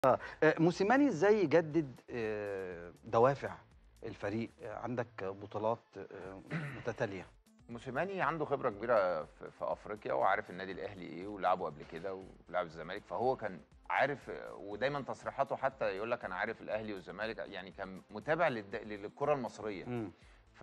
آه، موسيماني ازاي يجدد آه، دوافع الفريق آه، عندك بطولات آه، متتاليه موسيماني عنده خبره كبيره في, في افريقيا وعارف النادي الاهلي ايه ولعبه قبل كده ولعب الزمالك فهو كان عارف ودايما تصريحاته حتى يقول لك انا عارف الاهلي والزمالك يعني كان متابع للد- للكره المصريه مم.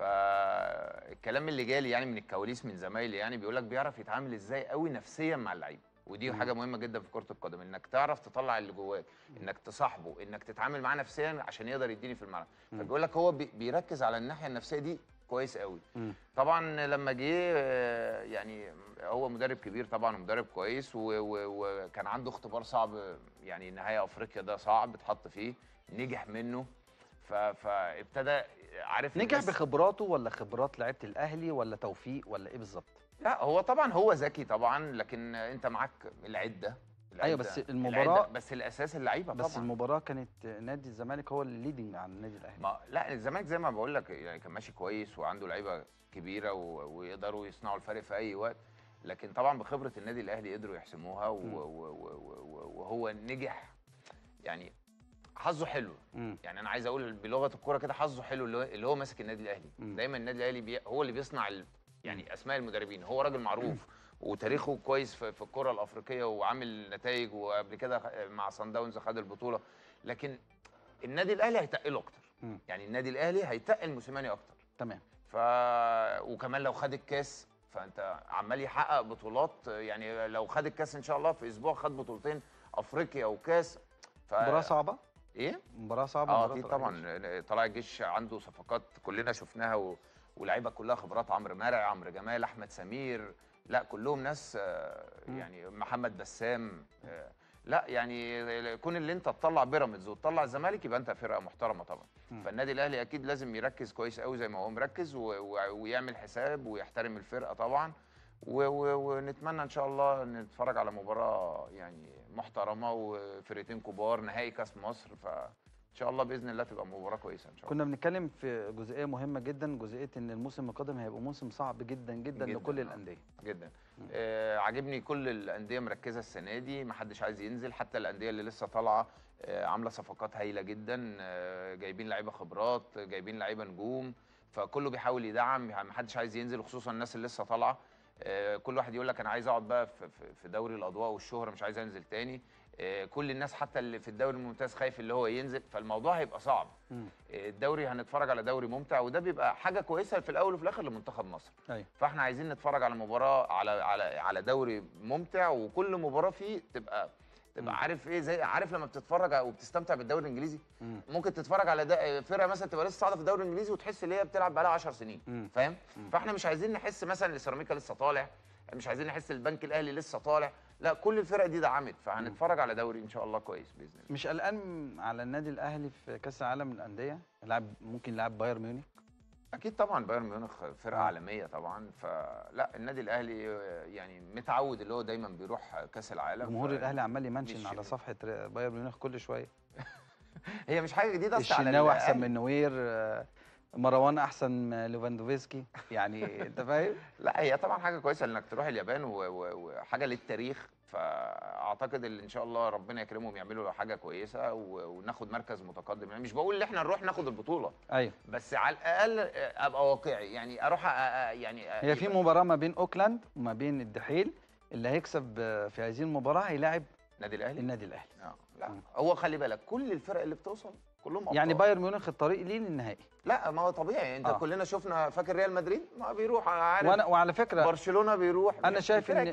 فالكلام اللي جالي يعني من الكواليس من زمايلي يعني بيقول لك بيعرف يتعامل ازاي قوي نفسيا مع اللعيبه ودي مم. حاجه مهمه جدا في كره القدم انك تعرف تطلع اللي جواك انك تصاحبه انك تتعامل معاه نفسيا عشان يقدر يديني في الملعب مم. فبيقول لك هو بي- بيركز على الناحيه النفسيه دي كويس قوي مم. طبعا لما جه آه، يعني هو مدرب كبير طبعا ومدرب كويس و- و- وكان عنده اختبار صعب يعني نهائي افريقيا ده صعب اتحط فيه نجح منه ف- فابتدى عارف نجح الناس- بخبراته ولا خبرات لعيبه الاهلي ولا توفيق ولا ايه بالظبط لا هو طبعا هو ذكي طبعا لكن انت معاك العده أيوة، العدة- بس العدة، المباراة- بس الاساس اللعيبه بس طبعا المباراه كانت نادي الزمالك هو اللي ليدنج عن النادي الاهلي ما لا الزمالك زي ما بقول لك يعني كان ماشي كويس وعنده لعيبه كبيره و... ويقدروا يصنعوا الفرق في اي وقت لكن طبعا بخبره النادي الاهلي قدروا يحسموها و... مم. و... و... و... وهو نجح يعني حظه حلو مم. يعني انا عايز اقول بلغه الكوره كده حظه حلو اللي هو, اللي هو ماسك النادي الاهلي مم. دايما النادي الاهلي بي... هو اللي بيصنع ال... يعني اسماء المدربين هو راجل معروف وتاريخه كويس في, في الكره الافريقيه وعامل نتائج وقبل كده خ- مع صن داونز خد البطوله لكن النادي الاهلي هيتقله اكتر مم. يعني النادي الاهلي هيتقل موسيماني اكتر تمام ف وكمان لو خد الكاس فانت عمال يحقق بطولات يعني لو خد الكاس ان شاء الله في اسبوع خد بطولتين افريقيا وكاس ف... مباراه صعبه ايه مباراه صعبه اه مباراة اكيد طلائع طبعا طلائع الجيش عنده صفقات كلنا شفناها و... ولاعيبه كلها خبرات عمرو مرعي عمرو جمال احمد سمير لا كلهم ناس آه، مم. يعني محمد بسام آه، لا يعني كون اللي انت تطلع بيراميدز وتطلع الزمالك يبقى انت فرقه محترمه طبعا مم. فالنادي الاهلي اكيد لازم يركز كويس قوي زي ما هو مركز و... و... ويعمل حساب ويحترم الفرقه طبعا و... و... ونتمنى ان شاء الله نتفرج على مباراه يعني محترمه وفرقتين كبار نهائي كاس مصر فان شاء الله باذن الله تبقى مباراه كويسه ان شاء الله كنا بنتكلم في جزئيه مهمه جدا جزئيه ان الموسم القادم هيبقى موسم صعب جدا جدا, جداً، لكل آه. الانديه جدا آه عاجبني كل الانديه مركزه السنه دي ما حدش عايز ينزل حتى الانديه اللي لسه طالعه آه عامله صفقات هايله جدا آه جايبين لعيبه خبرات جايبين لعيبه نجوم فكله بيحاول يدعم يعني ما حدش عايز ينزل خصوصا الناس اللي لسه طالعه آه كل واحد يقول لك انا عايز اقعد بقى في- في في دوري الاضواء والشهره مش عايز انزل تاني آه كل الناس حتى اللي في الدوري الممتاز خايف اللي هو ينزل فالموضوع هيبقى صعب مم. آه الدوري هنتفرج على دوري ممتع وده بيبقى حاجه كويسه في الاول وفي الاخر لمنتخب مصر ايوه فاحنا عايزين نتفرج على مباراه على على على دوري ممتع وكل مباراه فيه تبقى تبقى مم. عارف ايه زي عارف لما بتتفرج وبتستمتع بالدوري الانجليزي مم. ممكن تتفرج على ده فرقه مثلا تبقى لسه صاعده في الدوري الانجليزي وتحس ان هي بتلعب بقالها 10 سنين مم. فاهم مم. فاحنا مش عايزين نحس مثلا ان سيراميكا لسه طالع مش عايزين نحس البنك الاهلي لسه طالع لا كل الفرق دي دعمت فهنتفرج على دوري ان شاء الله كويس باذن الله مش قلقان على النادي الاهلي في كاس العالم للانديه لعب ممكن يلعب بايرن ميونخ اكيد طبعا بايرن ميونخ فرقه آه. عالميه طبعا فلا النادي الاهلي يعني متعود اللي هو دايما بيروح كاس العالم جمهور ف- الاهلي عمال يمنشن مش- على صفحه بايرن ميونخ كل شويه هي مش حاجه جديده أصل على الشناوي احسن الأهلي. من نوير آه، مروان احسن من ليفاندوفسكي يعني انت فاهم لا هي طبعا حاجه كويسه انك تروح اليابان و- و- وحاجه للتاريخ فاعتقد اللي ان شاء الله ربنا يكرمهم يعملوا حاجه كويسه و- وناخد مركز متقدم يعني مش بقول ان احنا نروح ناخد البطوله ايوه بس على الاقل ابقى واقعي يعني اروح أ- أ- يعني هي في يبقى- مباراه ما بين اوكلاند وما بين الدحيل اللي هيكسب آه، في هذه المباراه هيلاعب النادي الاهلي النادي الاهلي آه. لا مم. هو خلي بالك كل الفرق اللي بتوصل كلهم يعني أبطال. بايرن ميونخ الطريق ليه للنهائي لا ما هو طبيعي انت آه. آه. كلنا شفنا فاكر ريال مدريد ما بيروح عارف وانا وعلى فكره برشلونه بيروح انا شايف الفرق ان